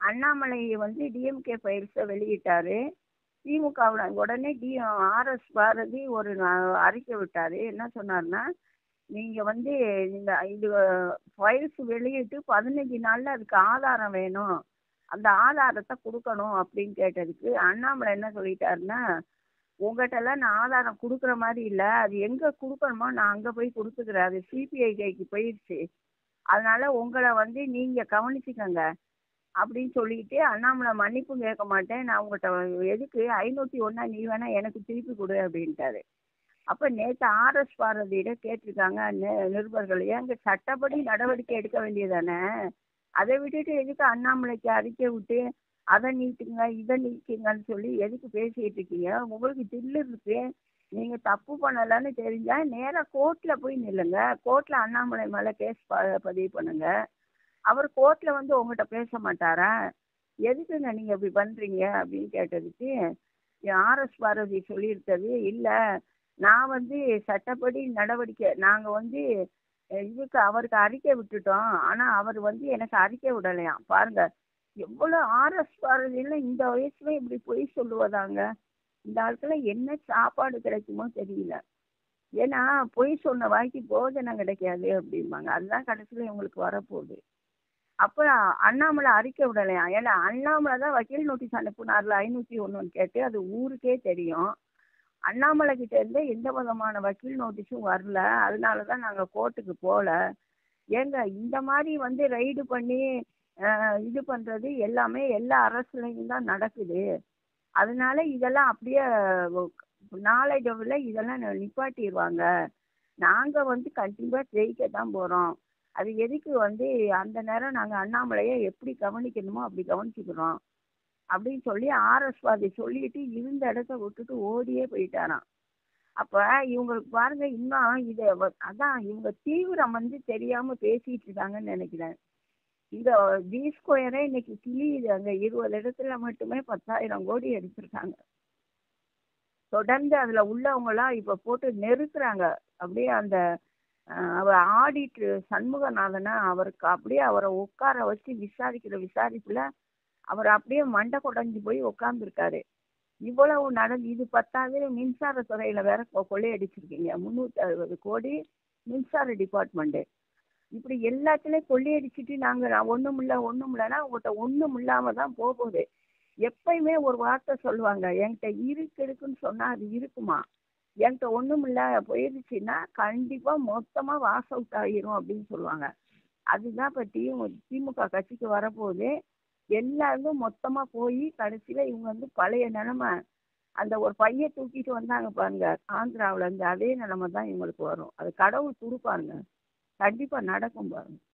அண்ணாமலை வந்து டிஎம்கே ஃபைல்ஸை வெளியிட்டாரு திமுகவுல உடனே D RS Bharathi ஒரு ந- அறிக்கை விட்டாரு என்ன சொன்னார்னா நீங்க வந்து இந்த இது ஃபைல்ஸ் வெளியிட்டு பதினஞ்சு நாள்ல அதுக்கு ஆதாரம் வேணும் அந்த ஆதாரத்தை கொடுக்கணும் அப்படின்னு கேட்டதுக்கு அண்ணாமலை என்ன சொல்லிட்டாருன்னா உங்கள்கிட்டலாம் நான் ஆதாரம் கொடுக்குற மாதிரி இல்லை அது எங்கே கொடுக்கணுமோ நான் அங்கே போய் கொடுத்துக்கிறேன் அது சிபிஐ கைக்கு போயிடுச்சு அதனால உங்களை வந்து நீங்கள் கவனிச்சுக்கங்க அப்படின்னு சொல்லிட்டு அண்ணாமலை மன்னிப்பும் கேட்க மாட்டேன் நான் உங்கள்கிட்ட எதுக்கு ஐநூற்றி ஒன்றா நீ வேணா எனக்கு திருப்பி கொடு அப்படின்ட்டாரு அப்போ நேற்று ஆர்எஸ் பாரதியிடம் கேட்டிருக்காங்க நி- நிருபர்கள் ஏங்க சட்டப்படி நடவடிக்கை எடுக்க வேண்டியதானே அதை விட்டுட்டு எதுக்கு அண்ணாமலைக்கு அறிக்கை விட்டு அதை நீட்டுங்க இதை நீக்குங்கன்னு சொல்லி எதுக்கு பேசிட்டு இருக்கீங்க உங்களுக்கு தில்லு இருக்கு நீங்க தப்பு பண்ணலன்னு தெரிஞ்சா நேரா கோர்ட்ல போய் நில்லுங்க கோர்ட்ல அண்ணாமலை மேல கேஸ் பதிவு பண்ணுங்க அவர் கோர்ட்ல வந்து உங்ககிட்ட பேச மாட்டாரா எதுக்குங்க நீங்க இப்படி பண்றீங்க அப்படின்னு கேட்டதுக்கு ஆர்எஸ் பாரதி சொல்லியிருக்கிறது இல்ல நான் வந்து சட்டப்படி நடவடிக்கை நாங்க வந்து அஹ், இதுக்கு அவருக்கு அறிக்கை விட்டுட்டோம் ஆனா அவர் வந்து எனக்கு அறிக்கை விடலையாம் பாருங்க எவ்வளோ ஆர்எஸ் பாரதியில இந்த வயசுல இப்படி பொய் சொல்லுவதாங்க இந்த ஆட்களை என்ன சாப்பாடு கிடைக்குமோ தெரியல ஏன்னா பொய் சொன்ன வாய்க்கு போஜனம் கிடைக்காது அப்படிம்பாங்க அதுதான் கடைசியில் இவங்களுக்கு வரப்போகுது அப்போ அண்ணாமலை அறிக்கை விடலையாம் ஏன்னா அண்ணாமலை தான் வக்கீல் நோட்டீஸ் அனுப்புனார்ல ஐநூற்றி ஒன்றுன்னு கேட்டு அது ஊருக்கே தெரியும் அண்ணாமலை கிட்ட இருந்து எந்த விதமான வக்கீல் நோட்டீஸும் வரல அதனால தான் நாங்கள் கோர்ட்டுக்கு போகல ஏங்க இந்த மாதிரி வந்து ரைடு பண்ணி அஹ், இது பண்ணுறது எல்லாமே எல்லா அரசுலையும் தான் நடக்குது அதனால இதெல்லாம் அப்படியே நாளடைவில் இதெல்லாம் நி- நிப்பாட்டிடுவாங்க நாங்கள் வந்து கண்டிப்பாக ஜெயிக்க தான் போகிறோம் அது எதுக்கு வந்து அந்த நேரம் நாங்கள் அண்ணாமலையை எப்படி கவனிக்கணுமோ அப்படி கவனிச்சுக்கிறோம் அப்படின்னு சொல்லி ஆர்எஸ் வாதி சொல்லிட்டு இருந்த இடத்த விட்டுட்டு ஓடியே போயிட்டாராம் அப்போ இவங்களுக்கு பாருங்க இன்னும் இதை வ- அதான் இவங்க தீவிரம் வந்து தெரியாமல் பேசிட்டு இருக்காங்கன்னு நினைக்கிறேன் இந்த ஜி ஸ்கொயரே இன்னைக்கு கிளியுது அங்கே இருபது இடத்துல மட்டுமே பத்தாயிரம் கோடி எடுத்திருக்காங்க தொடர்ந்து அதில் உள்ளவங்களாம் இப்போ போட்டு நெருக்குறாங்க அப்படியே அந்த அஹ், அவர் ஆடிட்டு சண்முகநாதனை அவருக்கு அப்படியே அவரை உட்கார வச்சு விசாரிக்கிற விசாரிப்புல அவர் அப்படியே மண்டை குடஞ்சி போய் உட்காந்துருக்காரு இவ்வளவு நடந்து இது பத்தாவது மின்சாரத்துறையில வேற கொ- கொள்ளையடிச்சிருக்கீங்க முந்நூற்றி அறுபது கோடி மின்சார டிபார்ட்மெண்ட்டு இப்படி எல்லாத்துலேயும் கொள்ளையடிச்சிட்டு நாங்கள் ஒன்றும் இல்லை ஒன்றும் இல்லைன்னா உங்கள்கிட்ட ஒன்றும் இல்லாமல் தான் போக போகுது எப்பயுமே ஒரு வார்த்தை சொல்லுவாங்க என்கிட்ட இருக்கு இருக்குன்னு சொன்னால் அது இருக்குமா என்கிட்ட ஒன்றும் இல்லை போயிடுச்சுன்னா கண்டிப்பாக மொத்தமாக வாஸ் அவுட் ஆகிரும் அப்படின்னு சொல்லுவாங்க அதுதான் இப்போ திமுக திமுக கட்சிக்கு வரப்போகுது எல்லாருமே மொத்தமாக போய் கடைசியில் இவங்க வந்து பழைய நிலமை அந்த ஒரு பைய தூக்கிட்டு வந்தாங்க பாருங்க ஆந்திராவுல இருந்து அதே நிலைமை தான் இவங்களுக்கு வரும் அது கடவுள் கொடுப்பாருங்க கண்டிப்பாக நடக்கும் பாருங்க